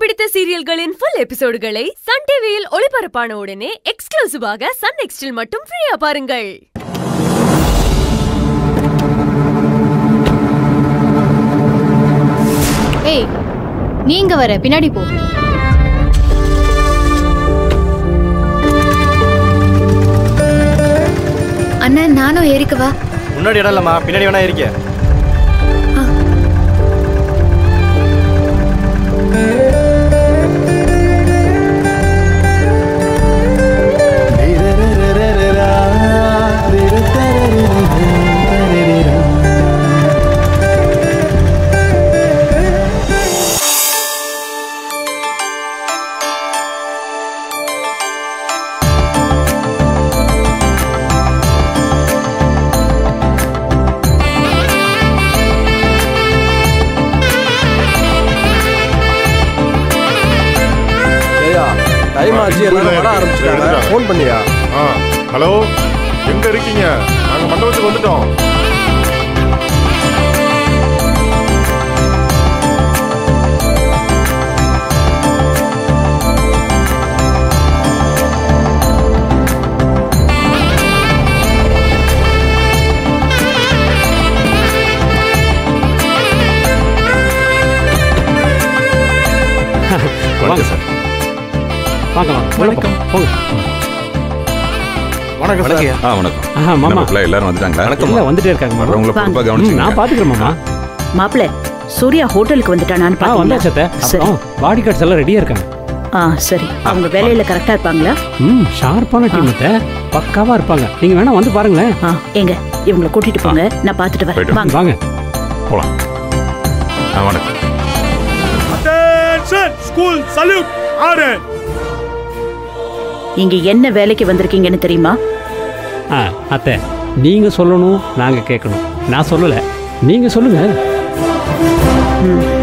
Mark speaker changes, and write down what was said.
Speaker 1: பிடித்த சீரியல்களின் full எபிசோடுகளை Sun டிவியில் ஒளிபரப்பான உடனே எக்ஸ்க்ளூசிவாக சன் நெக்ஸ்டில் மட்டும் ஃப்ரீயா பாருங்கள்
Speaker 2: ஏய் நீங்க வர பின்னாடி போ
Speaker 3: அண்ணன் நானும் ஏறிக்கவா
Speaker 4: முன்னாடி இடம் இல்லம்மா பின்னாடி வேணா இருக்க
Speaker 5: ஏய்யா டைம் ஆச்சு எல்லாரும் வர ஆரம்பிச்சிட்டாங்க ஃபோன் பண்ணியா
Speaker 6: ஆ ஹலோ எங்க இருக்கீங்க நாங்க மண்டபத்துக்கு வந்துட்டோம்
Speaker 7: வணக்கம் சார்
Speaker 8: வாங்க வாங்க வணக்கம் போங்க
Speaker 4: வணக்கம் சார்
Speaker 7: ஆ வணக்கம்
Speaker 8: ஆஹா, மாமா.
Speaker 7: என்ன மக்களே, எல்லாரும் வந்துட்டாங்களா
Speaker 8: இல்ல வந்துட்டே இருக்காங்க மாமா
Speaker 7: வர்றவங்களை பொறுப்பா
Speaker 8: ம்,
Speaker 7: கவனிச்சுங்க
Speaker 8: நான் பாத்துக்கிறேன் மாமா
Speaker 9: மாப்பிள்ள சூர்யா ஹோட்டலுக்கு வந்துட்டானான்னு
Speaker 8: ஆ வந்தாச்சு
Speaker 9: பாத்தீங்களா
Speaker 8: அத்தை
Speaker 9: சரி
Speaker 8: அப்புறம் பாடி கார்ட்ஸ் எல்லாம் ரெடியா இருக்காங்க
Speaker 9: ஆ சரி அவங்க வேலையில கரெக்டா இருப்பாங்களா
Speaker 8: ம் ஷார்ப்பான டீம் அத்தை பக்காவா இருப்பாங்க நீங்க வேணா வந்து பாருங்களேன்
Speaker 9: ஆ எங்க இவங்களை கூட்டிட்டு போங்க நான் பாத்துட்டு வரேன்
Speaker 7: போயிட்டு
Speaker 9: வாங்க
Speaker 8: வாங்க
Speaker 7: போலாம் ஆ வணக்கம்
Speaker 6: ஸ்கூல் சல்யூட் ஆறு
Speaker 9: இங்க என்ன வேலைக்கு வந்திருக்கீங்கன்னு தெரியுமா
Speaker 8: ஆ அத்தை நீங்க சொல்லணும் நாங்க கேட்கணும் நான் சொல்லல நீங்க சொல்லுங்க
Speaker 9: ம்